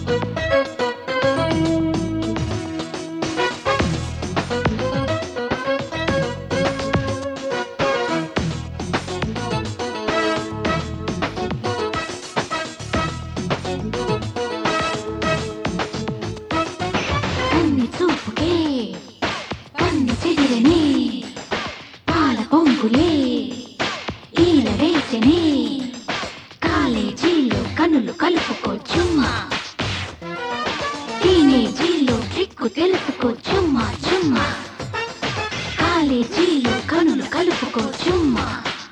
కన్ని చూపుకే కన్ని చెదిరనే పాల పొంగులే ఈల వేసనే కాలేజీలో కనులు కలుపుకో చుమ్మా టీనేజీలో ట్రిక్కు తెలుసుకో చుమ్మా చుమ్మా కాలేజీలో కనులు కలుపుకో చుమ్మా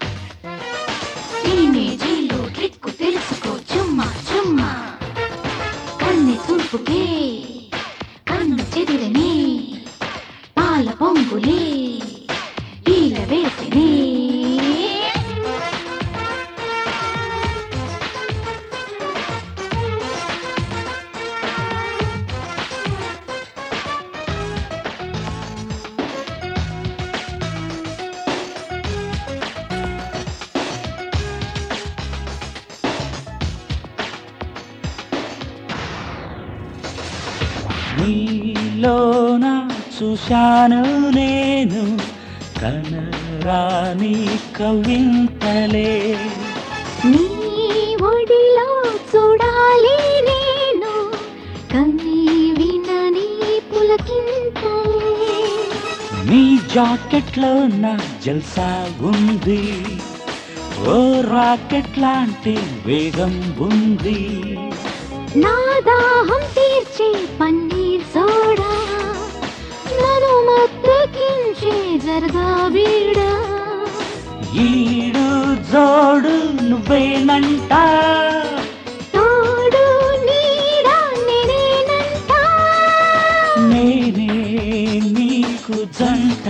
టీనేజీలో ట్రిక్కు తెలుసుకో చుమ్మా చుమ్మా కన్నె చూపుకే కన్ను చెదిరనే పాల పొంగులే ఈల వేసినే నీలోన చూశాను నేను కనరాని కవింతలే నీ ఒడిలో చూడాలి నేను కన్నీ వినని పులకింతలే నీ జాకెట్లో నా జల్సా ఉంది ఓ రాకెట్ లాంటి వేగం ఉంది నా దాహం తీర్చే పన్నీర్ సోడా నన్ను మత్తకించే జరగా బీడా ఈడు జోడు నువ్వేనంట తోడు నీడా నేనేనంట నేనే నీకు జంట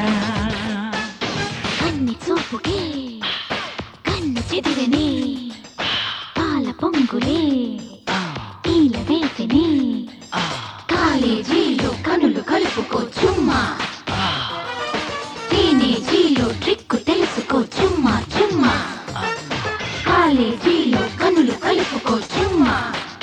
కన్ని చూపుకే కన్ను చెదిరనే పాల పొంగులే ఈల వేసినే కాలేజీలో కనులు కలుపుకో చుమ్మా టీనేజీలో ట్రిక్కు తెలుసుకో చుమ్మా చుమ్మా కాలేజీలో కనులు కలుపుకో చుమ్మా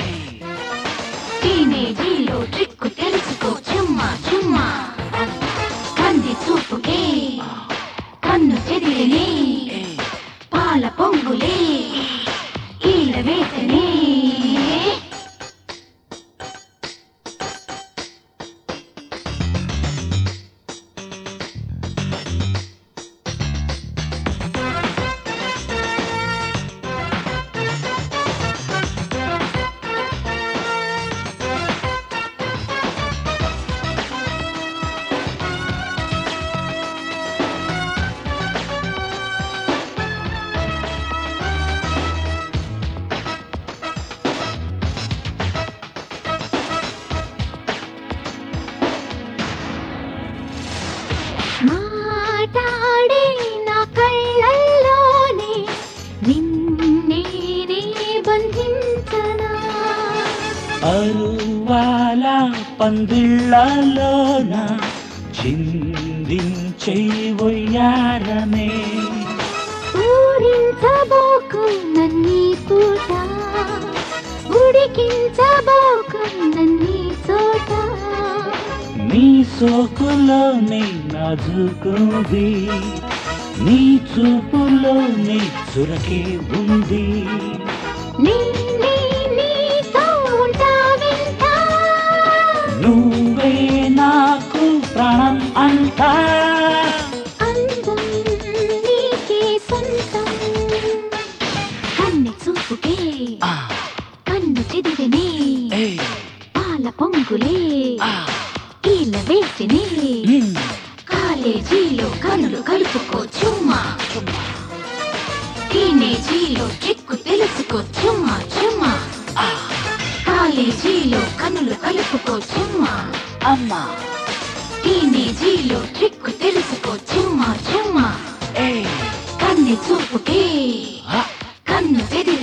టీనేజీలో ట్రిక్కు తెలుసుకో చుమ్మా చుమ్మా కంది చూపుకే కన్ను చెదిరినే పాల పొంగులే ఈల వేసనే మాటాడే నా కళ్ళల్లోనే నిన్నేనే బంధించనా అరువాల పందిళ్ళలోన చిందించే ఒయ్యారమే ఊరించబోకు నన్నీ పూట ఉడికించబోకు నన్నీ చోట నీ సోకులోనే నాజుకుంది నీ చూపులోనే చురకే ఉంది నీ నీ నీతో ఉంటా వింటా నువ్వే నాకు ప్రాణం అంటా అందం నీకే సొంతం కన్నె చూపుకే ఆ, కన్ను చెదిరినే ఏయ్, పాల పొంగులే ఆ, ఈల వేసినే ఉమ్, కాలేజీలో కనులు కలుపుకో చుమ్మా టీనేజీలో ట్రిక్కు తెలుసుకో చుమ్మా చుమ్మా ఆ, కాలేజీలో కనులు కలుపుకో చుమ్మా అమ్మా టీనేజీలో ట్రిక్కు తెలుసుకో చుమ్మా చుమ్మా ఏయ్, కన్నె చూపుకే ఆ, కన్ను చెదిరి